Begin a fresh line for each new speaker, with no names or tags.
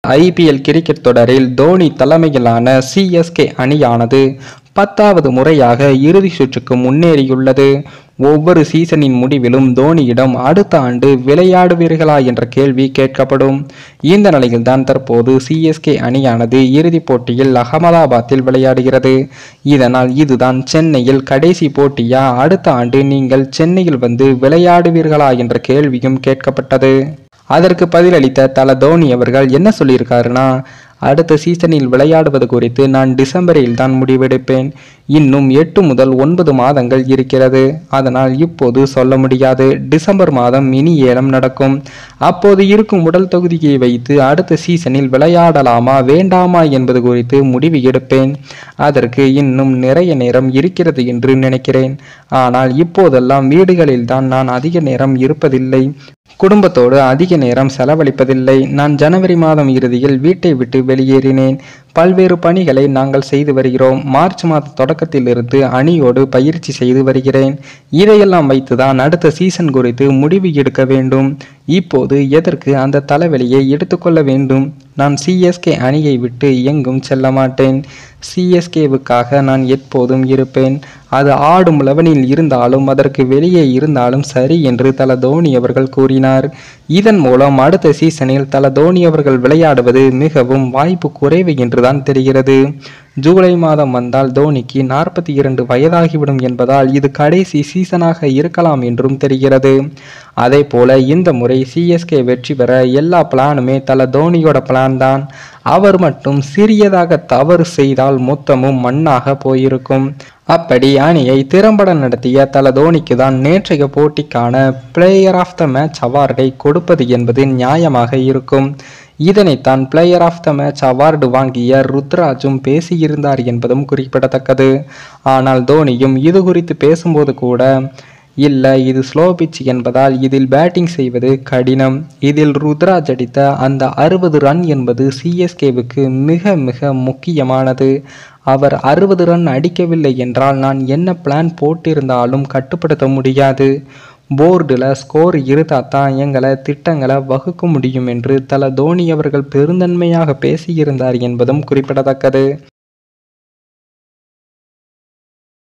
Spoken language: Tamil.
ஐபிஎல் கிரிக்கெட் தொடரில் தோனி தலைமையிலான சிஎஸ்கே அணியானது பத்தாவது முறையாக இறுதி சுற்றுக்கு முன்னேறியுள்ளது ஒவ்வொரு சீசனின் முடிவிலும் தோனியிடம் அடுத்த ஆண்டு விளையாடுவீர்களா என்ற கேள்வி கேட்கப்படும் இந்த நிலையில்தான் தற்போது சிஎஸ்கே அணியானது இறுதிப் போட்டியில் அகமதாபாத்தில் விளையாடுகிறது இதனால் இதுதான் சென்னையில் கடைசி போட்டியா அடுத்த ஆண்டு நீங்கள் சென்னையில் வந்து விளையாடுவீர்களா என்ற கேள்வியும் கேட்கப்பட்டது அதற்கு பதிலளித்த தல தோனி அவர்கள் என்ன சொல்லியிருக்காருன்னா அடுத்த சீசனில் விளையாடுவது குறித்து நான் டிசம்பரில் தான் முடிவெடுப்பேன் இன்னும் எட்டு முதல் ஒன்பது மாதங்கள் இருக்கிறது அதனால் இப்போது சொல்ல முடியாது டிசம்பர் மாதம் மினி ஏலம் நடக்கும் அப்போது இருக்கும் உடல் தொகுதியை வைத்து அடுத்த சீசனில் விளையாடலாமா வேண்டாமா என்பது குறித்து முடிவு எடுப்பேன் அதற்கு இன்னும் நிறைய நேரம் இருக்கிறது என்று நினைக்கிறேன் ஆனால் இப்போதெல்லாம் வீடுகளில் தான் நான் அதிக நேரம் இருப்பதில்லை குடும்பத்தோடு அதிக நேரம் செலவழிப்பதில்லை நான் ஜனவரி மாதம் இறுதியில் வீட்டை விட்டு வெளியேறினேன் பல்வேறு பணிகளை நாங்கள் செய்து வருகிறோம் மார்ச் மாத தொடக்கத்திலிருந்து அணியோடு பயிற்சி செய்து வருகிறேன் இதையெல்லாம் வைத்துதான் அடுத்த சீசன் குறித்து முடிவு எடுக்க வேண்டும் இப்போது எதற்கு அந்த தலைவலியை எடுத்துக்கொள்ள வேண்டும் நான் சிஎஸ்கே அணியை விட்டு எங்கும் செல்ல மாட்டேன் சிஎஸ்கேவுக்காக நான் எப்போதும் இருப்பேன் அது ஆடும் லெவனில் இருந்தாலும் அதற்கு வெளியே இருந்தாலும் சரி என்று தல தோனி அவர்கள் கூறினார் இதன் மூலம் அடுத்த சீசனில் தல தோனி அவர்கள் விளையாடுவது மிகவும் வாய்ப்பு குறைவு என்றுதான் தெரிகிறது ஜூலை மாதம் வந்தால் தோனிக்கு நாற்பத்தி இரண்டு வயதாகிவிடும் என்பதால் இது கடைசி சீசனாக இருக்கலாம் என்றும் தெரிகிறது அதே போல இந்த முறை சிஎஸ்கே வெற்றி பெற எல்லா பிளானுமே தல தோனியோட பிளான் தான் அவர் மட்டும் சிறியதாக தவறு செய்தால் மொத்தமும் மண்ணாக போயிருக்கும் அப்படி அணியை திறம்பட நடத்திய தல தோனிக்கு தான் நேற்றைய போட்டிக்கான பிளேயர் ஆஃப் த மேட்ச் அவார்டை கொடுப்பது என்பது நியாயமாக இருக்கும் இதனைத்தான் player of the match award வாங்கிய ருத்ராஜும் பேசியிருந்தார் என்பதும் குறிப்பிடத்தக்கது ஆனால் தோனியும் இது குறித்து பேசும்போது கூட இல்லை இது ஸ்லோ பிச் என்பதால் இதில் பேட்டிங் செய்வது கடினம் இதில் ருத்ராஜ் அடித்த அந்த அறுபது ரன் என்பது சிஎஸ்கேவுக்கு மிக மிக முக்கியமானது அவர் அறுபது ரன் அடிக்கவில்லை என்றால் நான் என்ன பிளான் போட்டிருந்தாலும் கட்டுப்படுத்த முடியாது போர்டில் ஸ்கோர் இருந்தால் தான் எங்களை திட்டங்களை வகுக்க முடியும் என்று தல தோனி அவர்கள் பெருந்தன்மையாக பேசியிருந்தார் என்பதும் குறிப்பிடத்தக்கது